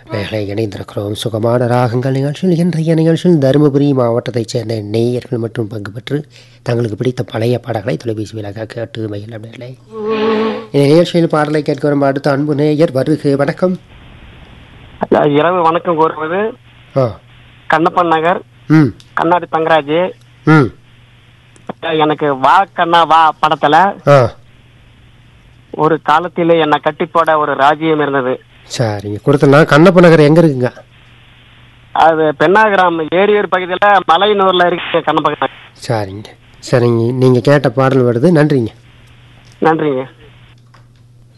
நேர்களை இணைந்திருக்கிறோம் சுகமான ராகங்கள் நிகழ்ச்சியில் இன்றைய நிகழ்ச்சியில் தருமபுரி மாவட்டத்தைச் சேர்ந்த நேயர்கள் மற்றும் பங்கு பெற்று தங்களுக்கு பிடித்த பழைய பாடல்களை தொலைபேசி விலக கேட்டு மகிழ நேர்களை இந்த நிகழ்ச்சியில் பாடலை கேட்க வரும் அடுத்த அன்பு நேயர் வருக வணக்கம் ஐயா, இரவு வணக்கம் கூறுவது ஆ கண்ணப்பன் நகர் ம் கண்ணாடி தங்கராஜ் ம் ஐயா, எனக்கு வா கண்ணா வா படத்துல ஆ ஒரு காலத்திலே என்னை கட்டி போட ஒரு ராஜ்யம் இருந்தது சரிங்க கொடுத்துடலாம் கண்ணப்ப நகர் எங்கே இருக்குங்க அது பெண்ணாகிராம் ஏரியூர் பகுதியில மலையனூர்ல இருக்கு கண்ணப்பன் சரிங்க சரிங்க நீங்கள் கேட்ட பாடல் வருது நன்றிங்க நன்றிங்க